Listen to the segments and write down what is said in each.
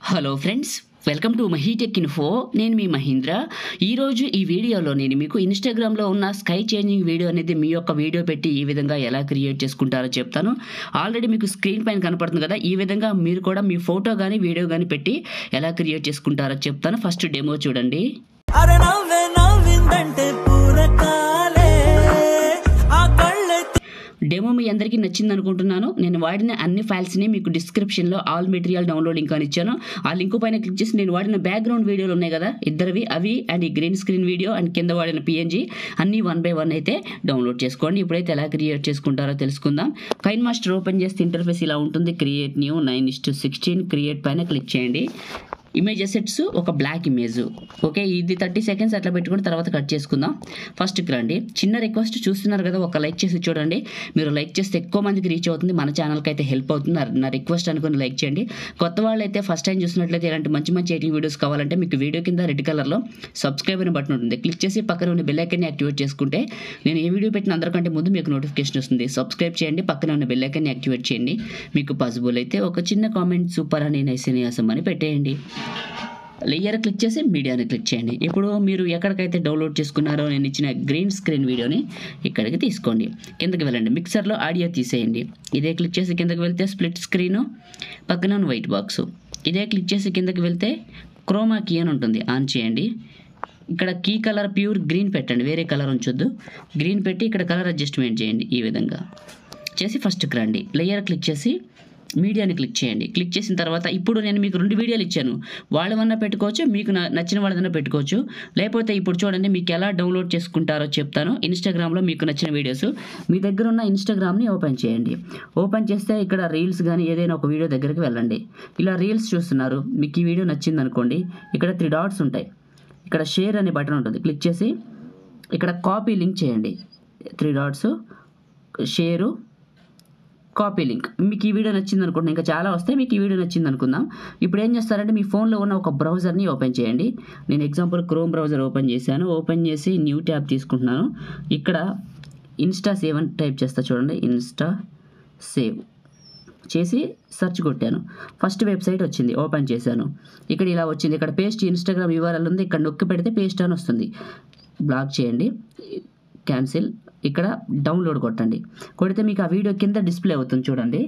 hello friends welcome to Mahi tech info నేను మీ మహీంద్ర ఈరోజు ఈ వీడియోలో నేను మీకు ఇన్స్టాగ్రామ్లో ఉన్న స్కై చేంజింగ్ వీడియో అనేది మీ యొక్క వీడియో పెట్టి ఈ విధంగా ఎలా క్రియేట్ చేసుకుంటారో చెప్తాను ఆల్రెడీ మీకు స్క్రీన్ పైన కనపడుతుంది కదా ఈ విధంగా మీరు కూడా మీ ఫోటో కానీ వీడియో కానీ పెట్టి ఎలా క్రియేట్ చేసుకుంటారో చెప్తాను ఫస్ట్ డెమో చూడండి అరే నవ్వే నవ్విందంటే పూరకాలే ఆ కళ్ళెత్తి డెమో మీ అందరికీ నచ్చింది అనుకుంటున్నాను నేను వాడిన అన్ని ఫైల్స్ని మీకు డిస్క్రిప్షన్లో ఆల్ మెటీరియల్ డౌన్లోడ్ లింక్ అని ఇచ్చాను ఆ లింక్ పైన క్లిక్ చేసి నేను వాడిన బ్యాక్గ్రౌండ్ వీడియోలు ఉన్నాయి కదా ఇద్దరివి అవి అండ్ ఈ గ్రీన్ స్క్రీన్ వీడియో అండ్ కింద వాడిన పిఎన్జీ అన్నీ వన్ బై వన్ అయితే డౌన్లోడ్ చేసుకోండి ఇప్పుడైతే ఎలా క్రియేట్ చేసుకుంటారో తెలుసుకుందాం కైన్ మాస్టర్ ఓపెన్ చేస్తే ఇంటర్ఫేస్ ఇలా ఉంటుంది create new nine is to sixteen create పైన క్లిక్ చేయండి ఇమేజ్ అసెట్స్ ఒక బ్లాక్ ఇమేజ్ ఓకే ఇది థర్టీ సెకండ్స్ అట్లా పెట్టుకుని తర్వాత కట్ చేసుకుందాం ఫస్ట్కి రండి చిన్న రిక్వెస్ట్ చూస్తున్నారు కదా ఒక లైక్ చేసి చూడండి మీరు లైక్ చేస్తే ఎక్కువ మందికి రీచ్ అవుతుంది మన ఛానల్కి అయితే హెల్ప్ అవుతుంది నా- నా రిక్వెస్ట్ అనుకుని లైక్ చేయండి కొత్త వాళ్ళు అయితే ఫస్ట్ టైం చూసినట్లయితే ఇలాంటి మంచి మంచి ఎయిటింగ్ వీడియోస్ కావాలంటే మీకు వీడియో కింద రెడ్ కలర్లో సబ్స్క్రైబ్ అని బటన్ ఉంటుంది క్లిక్ చేసి పక్కన ఉన్న బెల్ ఐకన్ని యాక్టివేట్ చేసుకుంటే నేను ఏ వీడియో పెట్టిన అందరికంటే ముందు మీకు నోటిఫికేషన్ వస్తుంది సబ్స్క్రైబ్ చేయండి పక్కన ఉన్న బెల్ ఐకన్ని యాక్టివేట్ చేయండి మీకు పాసిబుల్ అయితే ఒక చిన్న కామెంట్ సూపర్ అని నైసినియాసం అని పెట్టేయండి లేయర్ క్లిక్ చేసి మీడియాని క్లిక్ చేయండి ఇప్పుడు మీరు ఎక్కడికైతే డౌన్లోడ్ చేసుకున్నారో నేను ఇచ్చిన గ్రీన్ స్క్రీన్ వీడియోని ఇక్కడికి తీసుకోండి కిందకి వెళ్ళండి మిక్సర్లో ఆడియో తీసేయండి ఇదే క్లిక్ చేసి కిందకి వెళ్తే స్ప్లిట్ స్క్రీను పక్కన వైట్ బాక్స్ ఇదే క్లిక్ చేసి కిందకి వెళ్తే క్రోమా కీ అని ఉంటుంది ఆన్ చేయండి ఇక్కడ కీ కలర్ ప్యూర్ గ్రీన్ పెట్టండి వేరే కలర్ ఉంచొద్దు గ్రీన్ పెట్టి ఇక్కడ కలర్ అడ్జస్ట్మెంట్ చేయండి ఈ విధంగా చేసి ఫస్ట్కి రండి లేయర్ క్లిక్ చేసి మీడియాని క్లిక్ చేయండి క్లిక్ చేసిన తర్వాత ఇప్పుడు నేను మీకు రెండు వీడియోలు ఇచ్చాను వాళ్ళవన్నా పెట్టుకోవచ్చు మీకు న- నచ్చిన వాళ్ళదన్నా పెట్టుకోవచ్చు లేకపోతే ఇప్పుడు చూడండి మీకు ఎలా డౌన్లోడ్ చేసుకుంటారో చెప్తాను ఇన్స్టాగ్రామ్లో మీకు నచ్చిన వీడియోస్ మీ దగ్గర ఉన్న ఇన్స్టాగ్రామ్ని ఓపెన్ చేయండి ఓపెన్ చేస్తే ఇక్కడ రీల్స్ కానీ ఏదైనా ఒక వీడియో దగ్గరికి వెళ్ళండి ఇలా రీల్స్ చూస్తున్నారు మీకు ఈ వీడియో నచ్చింది అనుకోండి ఇక్కడ త్రీ డాట్స్ ఉంటాయి ఇక్కడ షేర్ అనే బటన్ ఉంటుంది క్లిక్ చేసి ఇక్కడ కాపీ లింక్ చేయండి three dots share copy link మీకు ఈ వీడియో నచ్చింది అనుకుంటున్నా ఇంకా చాలా వస్తాయి మీకు ఈ వీడియో నచ్చింది అనుకుందాం ఇప్పుడు ఏం చేస్తారంటే మీ ఫోన్లో ఉన్న ఒక బ్రౌజర్ని ఓపెన్ చేయండి నేను ఎగ్జాంపుల్ క్రోమ్ బ్రౌజర్ ఓపెన్ చేశాను ఓపెన్ చేసి న్యూ ట్యాబ్ తీసుకుంటున్నాను ఇక్కడ ఇన్స్టా సేవ్ అని టైప్ చేస్తా చూడండి ఇన్స్టా సేవ్ చేసి సెర్చ్ కొట్టాను ఫస్ట్ వెబ్సైట్ వచ్చింది ఓపెన్ చేశాను ఇక్కడ ఇలా వచ్చింది ఇక్కడ పేస్ట్ ఇన్స్టాగ్రామ్ యూఆర్ఎల్ ఉంది ఇక్కడ నొక్కి పెడితే పేస్ట్ అని వస్తుంది బ్లాక్ చేయండి క్యాన్సిల్ ఇక్కడ డౌన్లోడ్ కొట్టండి కొడితే మీకు ఆ వీడియో కింద డిస్ప్లే అవుతుంది చూడండి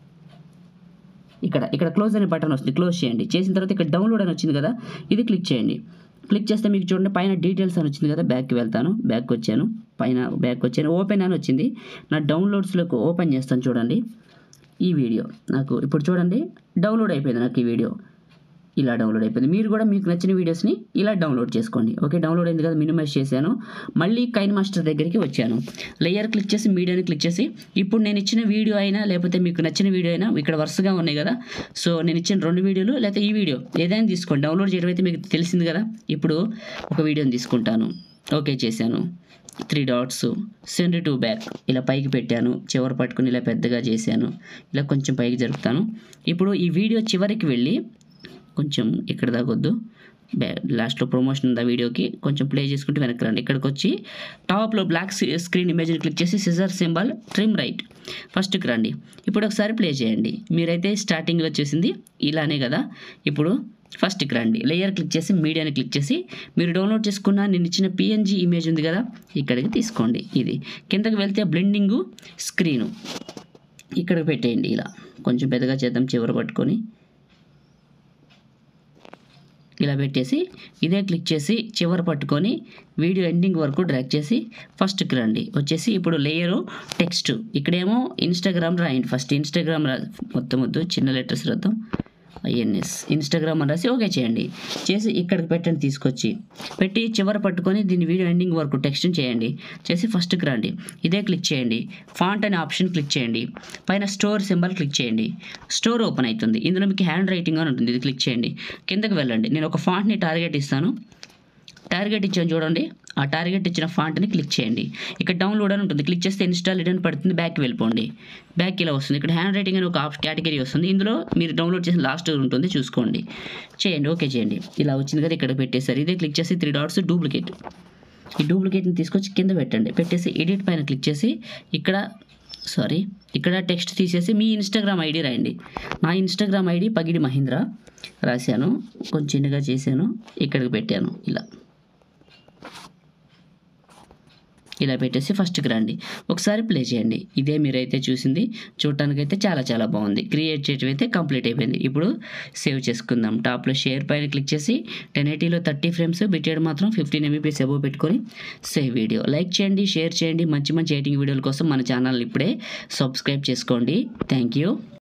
ఇక్కడ ఇక్కడ క్లోజ్ అనే బటన్ వస్తుంది క్లోజ్ చేయండి చేసిన తర్వాత ఇక్కడ డౌన్లోడ్ అని వచ్చింది కదా ఇది క్లిక్ చేయండి క్లిక్ చేస్తే మీకు చూడండి పైన డీటెయిల్స్ అని వచ్చింది కదా బ్యాక్కి వెళ్తాను బ్యాక్ వచ్చాను పైన బ్యాక్ వచ్చాను ఓపెన్ అని వచ్చింది నా డౌన్లోడ్స్లోకి ఓపెన్ చేస్తాను చూడండి ఈ వీడియో నాకు ఇప్పుడు చూడండి డౌన్లోడ్ అయిపోయింది నాకు ఈ వీడియో ఇలా డౌన్లోడ్ అయిపోయింది మీరు కూడా మీకు నచ్చిన వీడియోస్ని ఇలా డౌన్లోడ్ చేసుకోండి ఓకే డౌన్లోడ్ అయింది కదా మినిమైజ్ చేశాను మళ్ళీ కైన్ మాస్టర్ దగ్గరికి వచ్చాను లేయర్ క్లిక్ చేసి మీడియాని క్లిక్ చేసి ఇప్పుడు నేను ఇచ్చిన వీడియో అయినా లేకపోతే మీకు నచ్చిన వీడియో అయినా ఇక్కడ వరుసగా ఉన్నాయి కదా సో నేను ఇచ్చిన రెండు వీడియోలు లేకపోతే ఈ వీడియో ఏదైనా తీసుకోండి డౌన్లోడ్ చేయడం అయితే మీకు తెలిసింది కదా ఇప్పుడు ఒక వీడియోని తీసుకుంటాను ఓకే చేశాను three dots send to back ఇలా పైకి పెట్టాను చివరి పట్టుకుని ఇలా పెద్దగా చేశాను ఇలా కొంచెం పైకి జరుపుతాను ఇప్పుడు ఈ వీడియో చివరికి వెళ్ళి కొంచెం ఇక్కడ దాకొద్దు బ్యా లాస్ట్లో ప్రమోషన్ ఉంది ఆ వీడియోకి కొంచెం ప్లే చేసుకుంటూ వెనక్కి రండి ఇక్కడికి వచ్చి టాప్లో బ్లాక్ స్క్రీన్ ఇమేజ్ని క్లిక్ చేసి సిజర్ సింబల్ ట్రిమ్ రైట్ ఫస్ట్కి రండి ఇప్పుడు ఒకసారి ప్లే చేయండి మీరైతే స్టార్టింగ్లో చేసింది ఇలానే కదా ఇప్పుడు ఫస్ట్కి రండి లేయర్ క్లిక్ చేసి మీడియాని క్లిక్ చేసి మీరు డౌన్లోడ్ చేసుకున్న నేను ఇచ్చిన పిఎన్జీ ఇమేజ్ ఉంది కదా ఇక్కడికి తీసుకోండి ఇది కిందకి వెళ్తే బ్లెండింగు స్క్రీను ఇక్కడికి పెట్టేయండి ఇలా కొంచెం పెద్దగా చేద్దాం చివర పట్టుకొని ఇలా పెట్టేసి ఇదే క్లిక్ చేసి చివర పట్టుకొని వీడియో ఎండింగ్ వరకు డ్రాగ్ చేసి ఫస్ట్కి రండి వచ్చేసి ఇప్పుడు లేయరు టెక్స్ట్ ఇక్కడేమో ఇన్స్టాగ్రామ్ రాయండి ఫస్ట్ ఇన్స్టాగ్రామ్ రా మొత్తం వద్దు చిన్న లెటర్స్ రాద్దాం ఐఎన్ఎస్ ఇన్స్టాగ్రామ్ అని రాసి ఓకే చేయండి చేసి ఇక్కడికి పెట్టండి తీసుకొచ్చి పెట్టి చివర పట్టుకొని దీని వీడియో ఎండింగ్ వరకు టెక్స్ట్ చేయండి చేసి ఫస్ట్కి రండి ఇదే క్లిక్ చేయండి ఫాంట్ అనే ఆప్షన్ క్లిక్ చేయండి పైన స్టోర్ సింబల్ క్లిక్ చేయండి స్టోర్ ఓపెన్ అవుతుంది ఇందులో మీకు హ్యాండ్ రైటింగ్ అని ఉంటుంది ఇది క్లిక్ చేయండి కిందకి వెళ్ళండి నేను ఒక ఫాంట్ని టార్గెట్ ఇస్తాను టార్గెట్ ఇచ్చాను చూడండి ఆ టార్గెట్ ఇచ్చిన ఫాంట్ని క్లిక్ చేయండి ఇక్కడ డౌన్లోడ్ అని ఉంటుంది క్లిక్ చేస్తే ఇన్స్టాల్ అని పడుతుంది బ్యాక్ వెళ్ళిపోండి బ్యాక్ ఇలా వస్తుంది ఇక్కడ హ్యాండ్ రైటింగ్ అని ఒక ఆప్ కేటగిరీ వస్తుంది ఇందులో మీరు డౌన్లోడ్ చేసిన లాస్ట్ ఉంటుంది చూసుకోండి చేయండి ఓకే చేయండి ఇలా వచ్చింది కదా ఇక్కడ పెట్టేశారు ఇదే క్లిక్ చేసి త్రీ డాట్స్ డూప్లికేట్ ఈ డూప్లికేట్ని తీసుకొచ్చి కింద పెట్టండి పెట్టేసి ఎడిట్ పైన క్లిక్ చేసి ఇక్కడ సారీ ఇక్కడ టెక్స్ట్ తీసేసి మీ ఇన్స్టాగ్రామ్ ఐడి రాయండి నా ఇన్స్టాగ్రామ్ ఐడి పగిడి మహేంద్ర రాశాను కొంచెం చిన్నగా చేశాను ఇక్కడికి పెట్టాను ఇలా ఇలా పెట్టేసి ఫస్ట్కి రండి ఒకసారి ప్లే చేయండి ఇదే మీరైతే చూసింది చూడటానికైతే చాలా చాలా బాగుంది క్రియేట్ చేయడం అయితే కంప్లీట్ అయిపోయింది ఇప్పుడు సేవ్ చేసుకుందాం టాప్లో షేర్ పైన క్లిక్ చేసి టెన్ ఎయిటీలో థర్టీ ఫ్రేమ్స్ బిటెడ్ మాత్రం ఫిఫ్టీన్ ఎంబీపీఎస్ ఎబో పెట్టుకొని సేవ్ వీడియో లైక్ చేయండి షేర్ చేయండి మంచి మంచి ఎయిటింగ్ వీడియోల కోసం మన ఛానల్ ఇప్పుడే సబ్స్క్రైబ్ చేసుకోండి థ్యాంక్ యూ